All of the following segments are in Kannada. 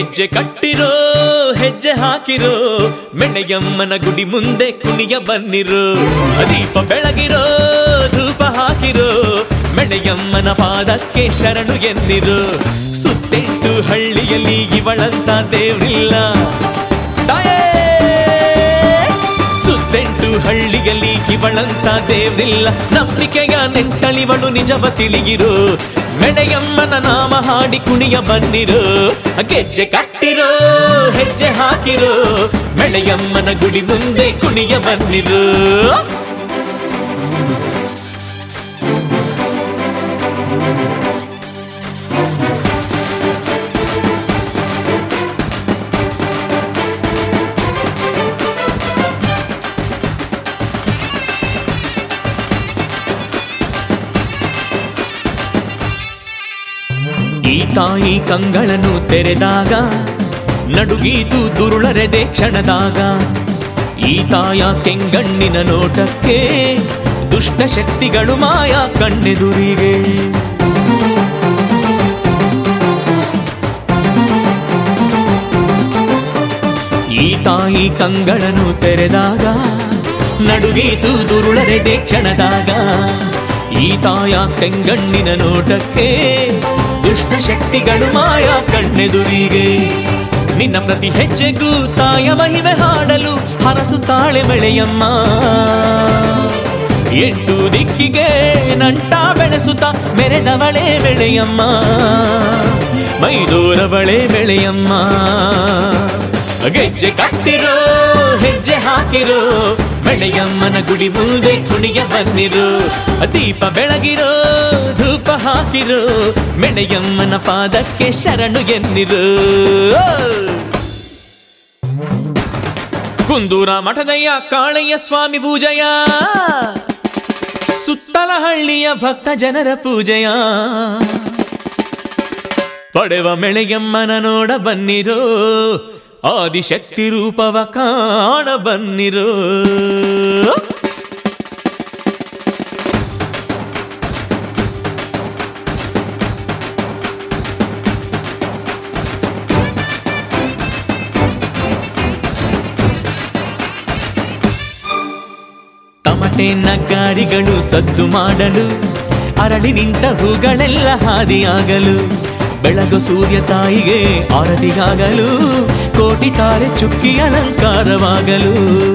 ಗೆಜ್ಜೆ ಕಟ್ಟಿರೋ ಹೆಜ್ಜೆ ಹಾಕಿರೋ ಮೆಣೆಯಮ್ಮನ ಗುಡಿ ಮುಂದೆ ಕುಣಿಯ ಬನ್ನಿರೋ ದೀಪ ಬೆಳಗಿರೋ ಧೂಪ ಹಾಕಿರೋ ಮೆಣೆಯಮ್ಮನ ಪಾದಕ್ಕೆ ಶರಣು ಎನ್ನಿರು ಸುತ್ತೆಂಟು ಹಳ್ಳಿಯಲ್ಲಿ ಇವಳಂತ ದೇವ್ರಿಲ್ಲ ತಾಯೇ ಸುತ್ತೆಂಟು ಹಳ್ಳಿಯಲ್ಲಿ ಇವಳಂತ ದೇವ್ರಿಲ್ಲ ನಂಬಿಕೆಯ ನೆಂಟಳಿವಳು ನಿಜವ ತಿಳಿಗಿರು ಮೆಣೆಯಮ್ಮನ ನಾಮ ಹಾಡಿ ಕುಣಿಯ ಬನ್ನಿರು ಗೆಜ್ಜೆ ಕಟ್ಟಿರೋ ಹೆಜ್ಜೆ ಹಾಕಿರೋ ಮೆಳೆಯಮ್ಮನ ಗುಡಿ ಮುಂದೆ ಕುಣಿಯ ಬನ್ನಿರು ಈ ತಾಯಿ ಕಂಗಳನ್ನು ತೆರೆದಾಗ ನಡುಗೀತು ದುರುಳರೆದೆ ಕ್ಷಣದಾಗ ಈ ತಾಯ ಕೆಂಗಣ್ಣಿನ ನೋಟಕ್ಕೆ ದುಷ್ಟ ಶಕ್ತಿಗಳು ಮಾಯ ಕಣ್ಣೆದುರಿಗೆ ಈ ತಾಯಿ ಕಂಗಳನ್ನು ತೆರೆದಾಗ ನಡುಗೀತು ದುರುಳರೆದೆ ಕ್ಷಣದಾಗ ಈ ತಾಯ ಕೆಂಗಣ್ಣಿನ ನೋಟಕ್ಕೆ ದುಷ್ಟ ಶಕ್ತಿಗಳು ಮಾಯ ಕಣ್ಣೆದುರಿಗೆ ನಿನ್ನ ಪ್ರತಿ ಹೆಜ್ಜೆಗೂ ತಾಯ ಮಹಿಮೆ ಹಾಡಲು ಹರಸುತ್ತಾಳೆ ಬೆಳೆಯಮ್ಮ ಎಂಟು ದಿಕ್ಕಿಗೆ ನಂಟ ಬೆಳೆಸುತ್ತ ಮೆರೆದವಳೆ ಬೆಳೆಯಮ್ಮ ಮೈದೂರವಳೆ ಬೆಳೆಯಮ್ಮ ಗೆಜ್ಜೆ ಕಟ್ಟಿರೋ ಹೆಜ್ಜೆ ಹಾಕಿರೋ ಬೆಳೆಯಮ್ಮನ ಗುಡಿ ಮುಂದೆ ಕುಣಿಯ ಬನ್ನಿರು ದೀಪ ಬೆಳಗಿರೋ ಧೂಪ ಹಾಕಿರೋ ಮೆಳೆಯಮ್ಮನ ಪಾದಕ್ಕೆ ಶರಣು ಎನ್ನಿರು ಕುಂದೂರ ಮಠದಯ್ಯ ಕಾಳಯ್ಯ ಸ್ವಾಮಿ ಪೂಜೆಯ ಸುತ್ತಲ ಹಳ್ಳಿಯ ಭಕ್ತ ಜನರ ಪೂಜೆಯ ಪಡೆವ ಮೆಳೆಯಮ್ಮನ ನೋಡ ಬನ್ನಿರೋ ಆದಿಶಕ್ತಿ ರೂಪವ ಕಾಣ ಬನ್ನಿರೋ ತಮಟೆ ನಗಾರಿಗಳು ಸದ್ದು ಮಾಡಲು ಅರಳಿ ನಿಂತ ಹೂಗಳೆಲ್ಲ ಹಾದಿಯಾಗಲು ಬೆಳಗು ಸೂರ್ಯ ತಾಯಿಗೆ ಆರತಿಗಾಗಲು ಕೋಟಿ ತಾರೆ ಚುಕ್ಕಿ ಅಲಂಕಾರವಾಗಲು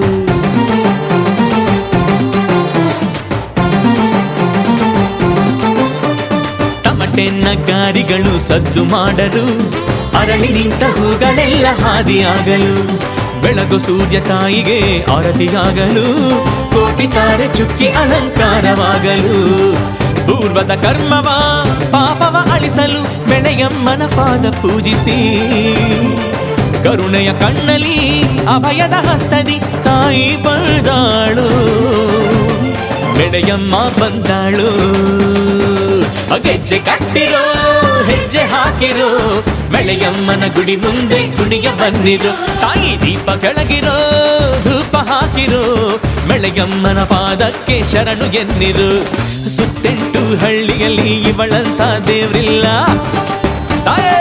ತಮಟೆ ನಗಾರಿಗಳು ಸದ್ದು ಮಾಡಲು ಅರಳಿ ನಿಂತ ಹೂಗಳೆಲ್ಲ ಹಾದಿಯಾಗಲು ಬೆಳಗು ಸೂರ್ಯ ತಾಯಿಗೆ ಆರತಿಯಾಗಲು ಕೋಟಿ ತಾರೆ ಚುಕ್ಕಿ ಅಲಂಕಾರವಾಗಲು ಪೂರ್ವದ ಕರ್ಮವ ಪಾಪವ ಅಳಿಸಲು ಬೆಳೆಯಮ್ಮನ ಪಾದ ಪೂಜಿಸಿ ಕರುಣೆಯ ಕಣ್ಣಲಿ ಅಭಯದ ಹಸ್ತದಿ ತಾಯಿ ಬಂದಾಳು ಬೆಳೆಯಮ್ಮ ಬಂದಾಳು ಗೆಜ್ಜೆ ಕಟ್ಟಿರೋ ಹೆಜ್ಜೆ ಹಾಕಿರೋ ಬೆಳೆಯಮ್ಮನ ಗುಡಿ ಮುಂದೆ ಕುಣಿಯ ಬನ್ನಿರೋ ತಾಯಿ ದೀಪ ಕೆಳಗಿರೋ ಧೂಪ ಹಾಕಿರೋ ಬೆಳೆಯಮ್ಮನ ಪಾದಕ್ಕೆ ಶರಣು ಎನ್ನಿರು ಸುತ್ತೆಂಟು ಹಳ್ಳಿಯಲ್ಲಿ ಇವಳಂತ ದೇವ್ರಿಲ್ಲ ತಾಯೇ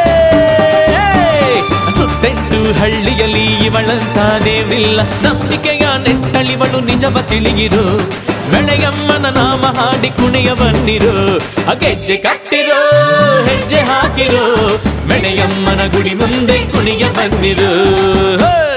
ಸುತ್ತೆಂಟು ಹಳ್ಳಿಯಲ್ಲಿ ಇವಳಂತ ದೇವ್ರಿಲ್ಲ ನಂಬಿಕೆಯ ನೆಟ್ಟಳಿವಳು ನಿಜವ ತಿಳಿಗಿರು ಬೆಳೆಯಮ್ಮನ ನಾಮ ಹಾಡಿ ಕುಣಿಯ ಬನ್ನಿರು ಗೆಜ್ಜೆ ಕಟ್ಟಿರೋ ಹೆಜ್ಜೆ ಹಾಕಿರೋ ಬೆಳೆಯಮ್ಮನ ಗುಡಿ ಮುಂದೆ ಕುಣಿಯ ಬನ್ನಿರು ಹೇ